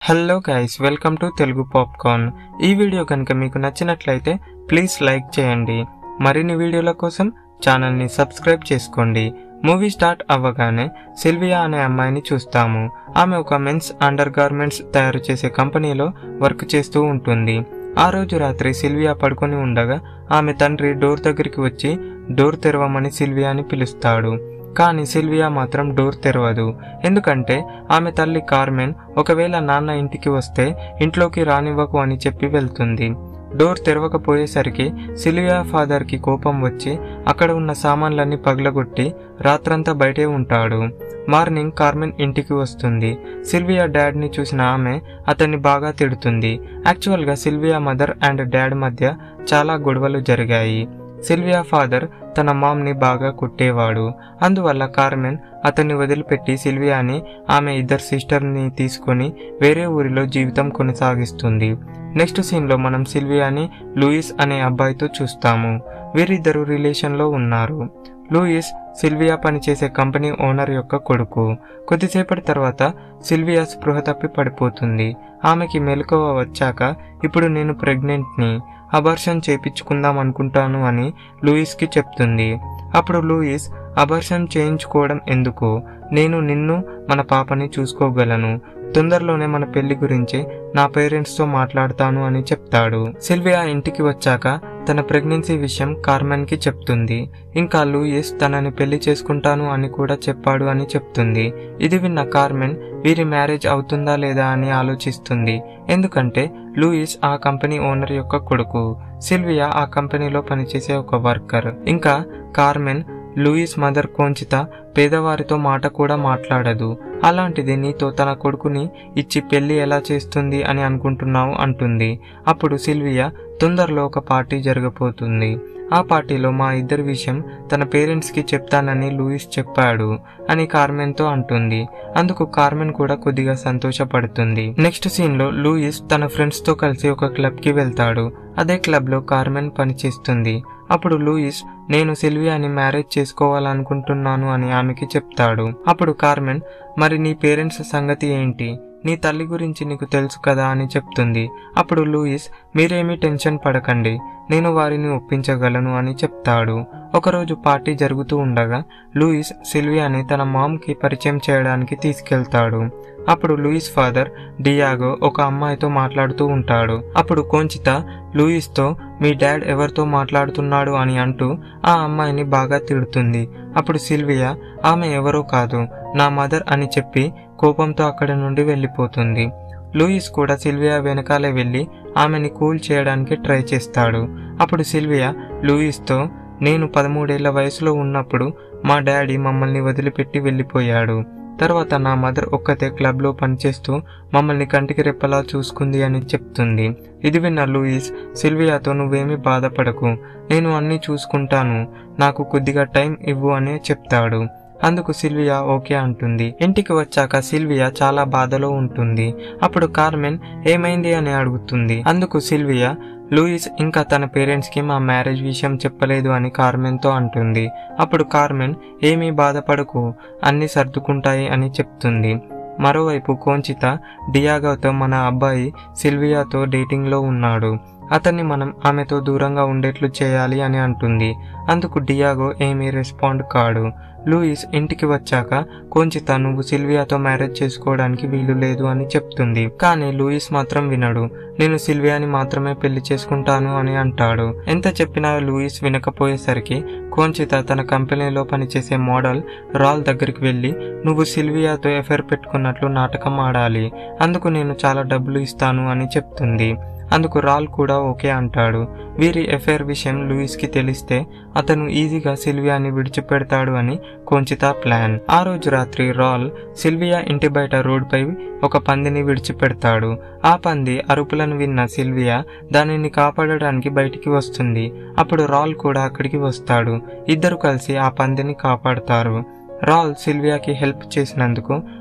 hello guys welcome to Telugu popcorn ఈ video కనుక మీకు నచ్చినట్లయితే ప్లీజ్ లైక్ చేయండి మరిన్ని వీడియోల కోసం ఛానల్ని సబ్స్క్రైబ్ చేసుకోండి మూవీ స్టార్ట్ అవ్వగానే సిల్వియా అనే అమ్మాయిని చూస్తాము ఆమె ఒక మెన్స్ అండర్ గార్మెంట్స్ తయారు చేసే కంపెనీలో వర్క్ చేస్తూ ఉంటుంది ఆ రోజు రాత్రి సిల్వియా పడుకొని ఉండగా ఆమె తండ్రి డోర్ దగ్గరికి వచ్చి డోర్ తెరవమని సిల్వియాని పిలుస్తాడు కానీ సిల్వియా మాత్రం డోర్ తెరవదు ఎందుకంటే ఆమె తల్లి కార్మెన్ ఒకవేళ నాన్న ఇంటికి వస్తే ఇంట్లోకి రానివ్వకు అని చెప్పి వెళ్తుంది డోర్ తెరవకపోయేసరికి సిల్వియా ఫాదర్కి కోపం వచ్చి అక్కడ ఉన్న సామాన్లన్నీ పగలగొట్టి రాత్రంతా బయటే ఉంటాడు మార్నింగ్ కార్మెన్ ఇంటికి వస్తుంది సిల్వియా డాడ్ని చూసిన ఆమె అతన్ని బాగా తిడుతుంది యాక్చువల్గా సిల్వియా మదర్ అండ్ డాడ్ మధ్య చాలా గొడవలు జరిగాయి సిల్వియా ఫాదర్ తన మామ్ని బాగా కొట్టేవాడు అందువల్ల కార్మెన్ అతన్ని వదిలిపెట్టి సిల్వియాని ఆమె ఇద్దరు సిస్టర్ని తీసుకొని వేరే ఊరిలో జీవితం కొనసాగిస్తుంది నెక్స్ట్ సీన్లో మనం సిల్వియాని లూయిస్ అనే అబ్బాయితో చూస్తాము వీరిద్దరు రిలేషన్లో ఉన్నారు లూయిస్ సిల్వియా పనిచేసే కంపెనీ ఓనర్ యొక్క కొడుకు కొద్దిసేపటి తర్వాత సిల్వియా స్పృహ తప్పి పడిపోతుంది ఆమెకి మెలకువ వచ్చాక ఇప్పుడు నేను ప్రెగ్నెంట్ని అబర్షన్ చేపించుకుందాం అనుకుంటాను అని లూయిస్కి చెప్తుంది అప్పుడు లూయిస్ అబర్షన్ చేయించుకోవడం ఎందుకు నేను నిన్ను మన పాపని చూసుకోగలను తొందరలోనే మన పెళ్లి గురించి నా పేరెంట్స్తో మాట్లాడతాను అని చెప్తాడు సిల్వియా ఇంటికి వచ్చాక తన ప్రెగ్నెన్సీ విషయం కార్మెన్ కి చెప్తుంది ఇంకా లూయిస్ తనని పెళ్లి చేసుకుంటాను అని కూడా చెప్పాడు అని చెప్తుంది ఇది విన్న కార్మెన్ వీరి మ్యారేజ్ అవుతుందా లేదా అని ఆలోచిస్తుంది ఎందుకంటే లూయిస్ ఆ కంపెనీ ఓనర్ యొక్క కొడుకు సిల్వియా ఆ కంపెనీలో పనిచేసే ఒక వర్కర్ ఇంకా కార్మెన్ లూయిస్ మదర్ కోంచిత పేదవారితో మాట కూడా మాట్లాడదు అలాంటిది నీతో తన కొడుకుని ఇచ్చి పెళ్లి ఎలా చేస్తుంది అని అనుకుంటున్నావు అంటుంది అప్పుడు సిల్వియా తొందరలో ఒక పార్టీ జరగబోతుంది ఆ పార్టీలో మా ఇద్దరి విషయం తన పేరెంట్స్కి చెప్తానని లూయిస్ చెప్పాడు అని కార్మెన్తో అంటుంది అందుకు కార్మెన్ కూడా కొద్దిగా సంతోషపడుతుంది నెక్స్ట్ సీన్లో లూయిస్ తన ఫ్రెండ్స్తో కలిసి ఒక క్లబ్కి వెళ్తాడు అదే క్లబ్లో కార్మెన్ పనిచేస్తుంది అప్పుడు లూయిస్ నేను సిల్వియాని మ్యారేజ్ చేసుకోవాలనుకుంటున్నాను అని ఆమెకి చెప్తాడు అప్పుడు కార్మెన్ మరి నీ పేరెంట్స్ సంగతి ఏంటి నీ తల్లి గురించి నీకు తెలుసు కదా అని చెప్తుంది అప్పుడు లూయిస్ మీరేమీ టెన్షన్ పడకండి నేను వారిని ఒప్పించగలను అని చెప్తాడు ఒకరోజు పార్టీ జరుగుతూ ఉండగా లూయిస్ సిల్వియాని తన మామ్కి పరిచయం చేయడానికి తీసుకెళ్తాడు అప్పుడు లూయిస్ ఫాదర్ డియాగో ఒక అమ్మాయితో మాట్లాడుతూ ఉంటాడు అప్పుడు కోంచిత లూయిస్తో మీ డాడ్ ఎవరితో మాట్లాడుతున్నాడు అని అంటూ ఆ అమ్మాయిని బాగా తిడుతుంది అప్పుడు సిల్వియా ఆమె ఎవరో కాదు నా మదర్ అని చెప్పి కోపంతో అక్కడి నుండి వెళ్ళిపోతుంది లూయిస్ కూడా సిల్వియా వెనకాలే వెళ్ళి ఆమెని కూల్ చేయడానికి ట్రై చేస్తాడు అప్పుడు సిల్వియా లూయిస్తో నేను పదమూడేళ్ల వయసులో ఉన్నప్పుడు మా డాడీ మమ్మల్ని వదిలిపెట్టి వెళ్ళిపోయాడు తర్వాత నా మదర్ ఒక్కతే క్లబ్లో పనిచేస్తూ మమ్మల్ని కంటికి రెప్పలా చూసుకుంది అని చెప్తుంది ఇది విన్న లూయిస్ సిల్వియాతో నువ్వేమీ బాధపడకు నేను అన్నీ చూసుకుంటాను నాకు కొద్దిగా టైం ఇవ్వు అని చెప్తాడు అందుకు సిల్వియా ఓకే అంటుంది ఇంటికి వచ్చాక సిల్వియా చాలా బాధలో ఉంటుంది అప్పుడు కార్మెన్ ఏమైంది అని అడుగుతుంది అందుకు సిల్వియా లూయిస్ ఇంకా తన పేరెంట్స్కి మా మ్యారేజ్ విషయం చెప్పలేదు అని కార్మెన్తో అంటుంది అప్పుడు కార్మెన్ ఏమీ బాధపడకు అన్నీ సర్దుకుంటాయి అని చెప్తుంది మరోవైపు కోంచిత డియాగోతో మన అబ్బాయి సిల్వియాతో డేటింగ్లో ఉన్నాడు అతన్ని మనం ఆమెతో దూరంగా ఉండేట్లు చేయాలి అని అంటుంది అందుకు డియాగో ఏమీ రెస్పాండ్ కాడు లూయిస్ ఇంటికి వచ్చాక కొంచిత నువ్వు సిల్వియాతో మ్యారేజ్ చేసుకోవడానికి వీలు లేదు అని చెప్తుంది కానీ లూయిస్ మాత్రం వినడు నేను సిల్వియాని మాత్రమే పెళ్లి చేసుకుంటాను అని అంటాడు ఎంత చెప్పినా లూయిస్ వినకపోయేసరికి కోంచిత తన కంపెనీలో పనిచేసే మోడల్ రాల్ దగ్గరికి వెళ్ళి నువ్వు సిల్వియాతో ఎఫైర్ పెట్టుకున్నట్లు నాటకం ఆడాలి అందుకు నేను చాలా డబ్బులు ఇస్తాను అని చెప్తుంది అందుకు రాల్ కూడా ఓకే అంటాడు వీరి ఎఫైర్ విషయం లూయిస్కి తెలిస్తే అతను ఈజీగా సిల్వియాని విడిచిపెడతాడు అని కొంచిత ప్లాన్ ఆ రోజు రాత్రి రాల్ సిల్వియా ఇంటి బయట రోడ్పై ఒక పందిని విడిచిపెడతాడు ఆ పంది అరుపులను విన్న సిల్వియా దానిని కాపాడడానికి బయటికి వస్తుంది అప్పుడు రాల్ కూడా అక్కడికి వస్తాడు ఇద్దరు కలిసి ఆ పందిని కాపాడతారు రాల్ సిల్వియాకి హెల్ప్ చేసినందుకు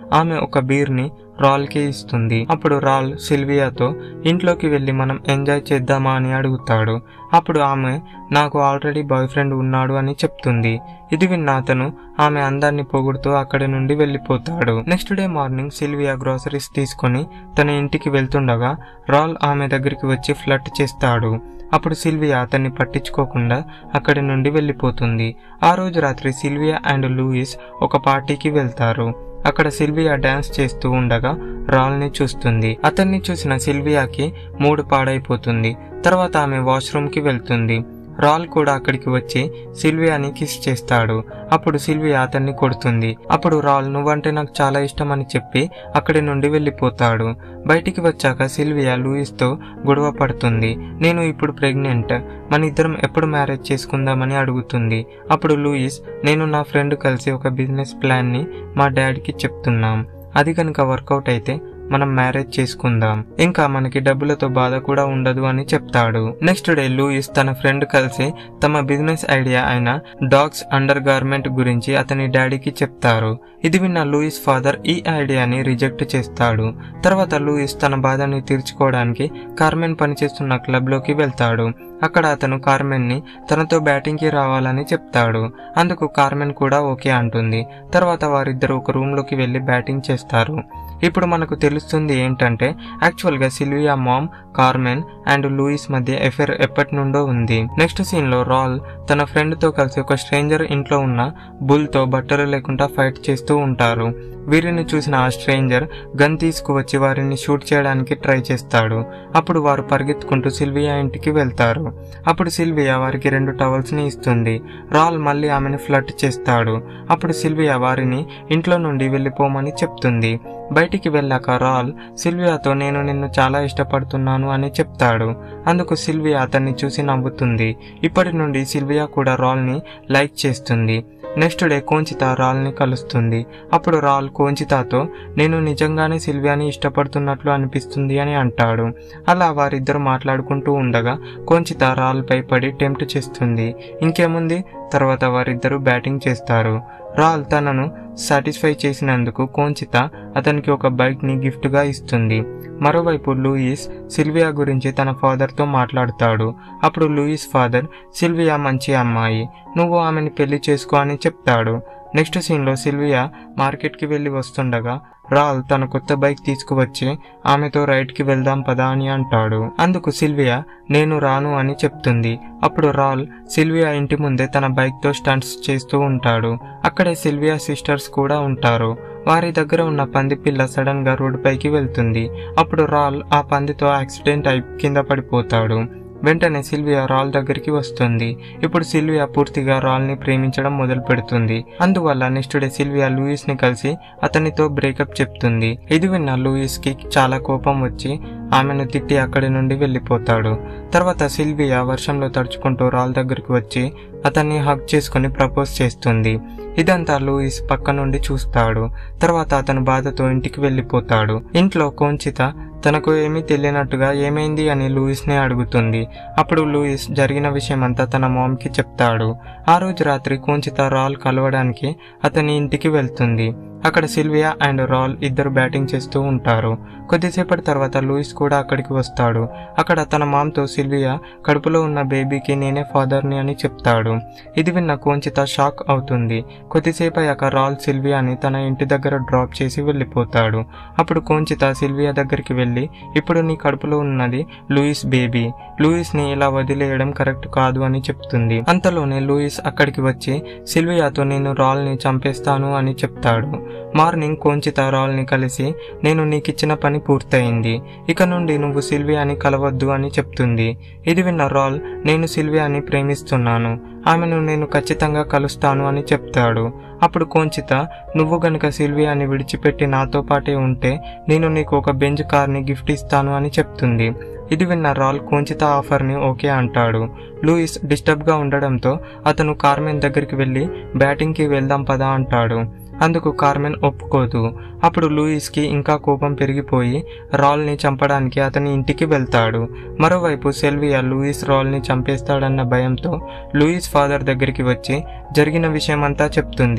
ఆమె ఒక బీర్ని రాల్కి ఇస్తుంది అప్పుడు రాల్ సిల్వియాతో ఇంట్లోకి వెళ్ళి మనం ఎంజాయ్ చేద్దామా అని అడుగుతాడు అప్పుడు ఆమె నాకు ఆల్రెడీ బాయ్ ఫ్రెండ్ ఉన్నాడు అని చెప్తుంది ఇది విన్న అతను ఆమె అందాన్ని పొగుడుతూ అక్కడి నుండి వెళ్ళిపోతాడు next day morning Silvia groceries తీసుకొని తన ఇంటికి వెళ్తుండగా రాల్ ఆమె దగ్గరికి వచ్చి ఫ్లట్ చేస్తాడు అప్పుడు సిల్వియా అతన్ని పట్టించుకోకుండా అక్కడి నుండి వెళ్ళిపోతుంది ఆ రోజు రాత్రి సిల్వియా అండ్ లూయిస్ ఒక పార్టీకి వెళ్తారు అక్కడ సిల్వియా డాన్స్ చేస్తూ ఉండగా రాల్ని చూస్తుంది అతన్ని చూసిన సిల్వియాకి మూడు పాడైపోతుంది తర్వాత ఆమె వాష్రూమ్కి వెళ్తుంది రాల్ కూడా అక్కడికి వచ్చి సిల్వియాని కిస్ చేస్తాడు అప్పుడు సిల్వియా అతన్ని కొడుతుంది అప్పుడు రాల్ నువ్వంటే నాకు చాలా ఇష్టం అని చెప్పి అక్కడి నుండి వెళ్ళిపోతాడు బయటికి వచ్చాక సిల్వియా లూయిస్తో గొడవ పడుతుంది నేను ఇప్పుడు ప్రెగ్నెంట్ మన ఇద్దరం ఎప్పుడు మ్యారేజ్ చేసుకుందామని అడుగుతుంది అప్పుడు లూయిస్ నేను నా ఫ్రెండ్ కలిసి ఒక బిజినెస్ ప్లాన్ని మా డాడీకి చెప్తున్నాం అది కనుక వర్కౌట్ అయితే మనం మ్యారేజ్ చేసుకుందాం ఇంకా మనకి డబ్బులతో బాధ కూడా ఉండదు అని చెప్తాడు నెక్స్ట్ డే లూయిస్ తన ఫ్రెండ్ కలిసి తమ బిజినెస్ ఐడియా అయిన డాగ్స్ అండర్ గార్మెంట్ గురించి అతని డాడీకి చెప్తారు ఇది విన్న లూయిస్ ఫాదర్ ఈ ఐడియాని రిజెక్ట్ చేస్తాడు తర్వాత లూయిస్ తన బాధని తీర్చుకోవడానికి కార్మెన్ పనిచేస్తున్న క్లబ్ లోకి వెళ్తాడు అక్కడ అతను కార్మెన్ ని తనతో బ్యాటింగ్ కి రావాలని చెప్తాడు అందుకు కార్మెన్ కూడా ఓకే అంటుంది తర్వాత వారిద్దరు ఒక రూమ్ లోకి వెళ్లి బ్యాటింగ్ చేస్తారు ఇప్పుడు మనకు తెలుస్తుంది ఏంటంటే యాక్చువల్ గా Silvia mom Carmen and Luis మధ్య ఎఫైర్ ఎప్పటి నుండో ఉంది నెక్స్ట్ సీన్ లో రాల్ తన ఫ్రెండ్ తో కలిసి ఒక స్ట్రేంజర్ ఇంట్లో ఉన్న బుల్ తో బట్టలు లేకుండా ఫైట్ చేస్తూ ఉంటారు వీరిని చూసిన ఆ స్ట్రేంజర్ గన్ తీసుకువచ్చి వారిని షూట్ చేయడానికి ట్రై చేస్తాడు అప్పుడు వారు పరిగెత్తుకుంటూ సిల్వియా ఇంటికి వెళ్తారు అప్పుడు సిల్వియా వారికి రెండు టవల్స్ ని ఇస్తుంది రాల్ మళ్ళీ ఆమెను ఫ్లట్ చేస్తాడు అప్పుడు సిల్వియా వారిని ఇంట్లో నుండి వెళ్ళిపోమని చెప్తుంది బయటికి వెళ్ళాక రాల్ సిల్వియాతో నేను నిన్ను చాలా ఇష్టపడుతున్నాను అని చెప్తాడు అందుకు సిల్వియా అతన్ని చూసి నవ్వుతుంది ఇప్పటి నుండి సిల్వియా కూడా రాల్ని లైక్ చేస్తుంది నెక్స్ట్ డే కోంచిత రాల్ని కలుస్తుంది అప్పుడు రాల్ కోంచితాతో నేను నిజంగానే సిల్వియాని ఇష్టపడుతున్నట్లు అనిపిస్తుంది అని అంటాడు అలా వారిద్దరు మాట్లాడుకుంటూ ఉండగా కోంచిత రాల్పై పడి టెంప్ట్ చేస్తుంది ఇంకేముంది తర్వాత వారిద్దరూ బ్యాటింగ్ చేస్తారు రాల్ తనను సాటిస్ఫై చేసినందుకు కోంచిత అతనికి ఒక బైక్ ని గిఫ్ట్ గా ఇస్తుంది మరోవైపు లూయిస్ సిల్వియా గురించి తన ఫాదర్ తో మాట్లాడతాడు అప్పుడు లూయిస్ ఫాదర్ సిల్వియా మంచి అమ్మాయి నువ్వు ఆమెను పెళ్లి చేసుకో అని చెప్తాడు నెక్స్ట్ సీన్ లో సిల్వియా మార్కెట్ కి వెళ్లి వస్తుండగా రాల్ తన కొత్త బైక్ తీసుకువచ్చి ఆమెతో రైడ్ కి వెళ్దాం పదా అని అంటాడు అందుకు సిల్వియా నేను రాను అని చెప్తుంది అప్పుడు రాల్ సిల్వియా ఇంటి ముందే తన బైక్ తో స్టంట్స్ చేస్తూ ఉంటాడు అక్కడే సిల్వియా సిస్టర్స్ కూడా ఉంటారు వారి దగ్గర ఉన్న పంది పిల్ల సడన్ గా రోడ్డు పైకి వెళ్తుంది అప్పుడు రాల్ ఆ పందితో యాక్సిడెంట్ అయి కింద పడిపోతాడు వెంటనే సిల్వియా రాల్ దగ్గరికి వస్తుంది ఇప్పుడు సిల్వియా పూర్తిగా రాల్ ని ప్రేమించడం మొదలు పెడుతుంది అందువల్ల నెక్స్ట్ డే సిల్వియా లూయిస్ ని కలిసి అతనితో బ్రేకప్ చెప్తుంది ఇది విన్న లూయిస్ కి చాలా కోపం వచ్చి ఆమెను తిట్టి అక్కడి నుండి వెళ్ళిపోతాడు తర్వాత సిల్వియా వర్షంలో తడుచుకుంటూ రాల్ దగ్గరికి వచ్చి అతన్ని హక్ చేసుకుని ప్రపోజ్ చేస్తుంది ఇదంతా లూయిస్ పక్క నుండి చూస్తాడు తర్వాత అతను బాధతో ఇంటికి వెళ్ళిపోతాడు ఇంట్లో కోంచిత తనకు ఏమీ తెలియనట్టుగా ఏమైంది అని లూయిస్ ని అడుగుతుంది అప్పుడు లూయిస్ జరిగిన విషయమంతా తన మామ్ కి చెప్తాడు ఆ రోజు రాత్రి కోంచిత రాల్ కలవడానికి అతని ఇంటికి వెళ్తుంది అక్కడ సిల్వియా అండ్ రాల్ ఇద్దరు బ్యాటింగ్ చేస్తూ ఉంటారు కొద్దిసేపటి తర్వాత లూయిస్ కూడా అక్కడికి వస్తాడు అక్కడ తన మామ్తో సిల్వియా కడుపులో ఉన్న బేబీకి నేనే ఫాదర్ని అని చెప్తాడు ఇది విన్న కోంచిత షాక్ అవుతుంది కొద్దిసేపు అయ్యాక రాల్ సిల్వియాని తన ఇంటి దగ్గర డ్రాప్ చేసి వెళ్ళిపోతాడు అప్పుడు కోంచిత సిల్వియా దగ్గరికి వెళ్ళి ఇప్పుడు నీ కడుపులో ఉన్నది లూయిస్ బేబీ లూయిస్ ని ఇలా వదిలేయడం కరెక్ట్ కాదు అని చెప్తుంది అంతలోనే లూయిస్ అక్కడికి వచ్చి సిల్వియాతో నేను రాల్ ని చంపేస్తాను అని చెప్తాడు మార్నింగ్ కోంచిత రాల్ ని కలిసి నేను నీకిచ్చిన పని పూర్తయింది ఇక నుండి నువ్వు సిల్వియాని కలవద్దు అని చెప్తుంది ఇది విన్న రాల్ నేను సిల్వియాని ప్రేమిస్తున్నాను ఆమెను నేను ఖచ్చితంగా కలుస్తాను అని చెప్తాడు అప్పుడు కోంచిత నువ్వు గనుక సిల్వియాని విడిచిపెట్టి నాతో పాటే ఉంటే నేను నీకు ఒక బెంజ్ కార్ని గిఫ్ట్ ఇస్తాను అని చెప్తుంది ఇది విన్న రాల్ కోంచిత ఆఫర్ని ఓకే అంటాడు లూయిస్ డిస్టర్బ్గా ఉండడంతో అతను కార్మెన్ దగ్గరికి వెళ్ళి బ్యాటింగ్కి వెళ్దాం పదా అంటాడు అందుకు కార్మెన్ ఒప్పుకోదు అప్పుడు లూయిస్కి ఇంకా కోపం పెరిగిపోయి రాల్ని చంపడానికి అతని ఇంటికి వెళ్తాడు మరోవైపు సెల్వియా లూయిస్ రాల్ని చంపేస్తాడన్న భయంతో లూయిస్ ఫాదర్ దగ్గరికి వచ్చి జరిగిన విషయమంతా చెప్తుంది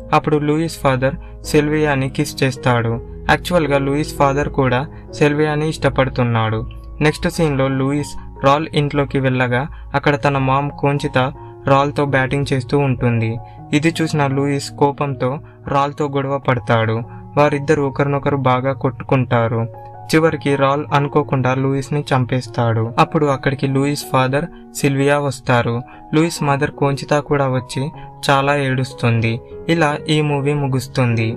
అప్పుడు లూయిస్ ఫాదర్ సెల్వియాని కిస్ చేస్తాడు యాక్చువల్గా లూయిస్ ఫాదర్ కూడా సెల్వియాని ఇష్టపడుతున్నాడు నెక్స్ట్ సీన్లో లూయిస్ రాల్ ఇంట్లోకి వెళ్ళగా అక్కడ తన మామ్ కోంచిత రాల్తో బ్యాటింగ్ చేస్తూ ఉంటుంది ఇది చూసిన లూయిస్ కోపంతో రాల్తో గొడవ పడతాడు వారిద్దరు ఒకరినొకరు బాగా కొట్టుకుంటారు చివరికి రాల్ అనుకోకుండా లూయిస్ ని చంపేస్తాడు అప్పుడు అక్కడికి లూయిస్ ఫాదర్ సిల్వియా వస్తారు లూయిస్ మదర్ కోంచితా కూడా వచ్చి చాలా ఏడుస్తుంది ఇలా ఈ మూవీ ముగుస్తుంది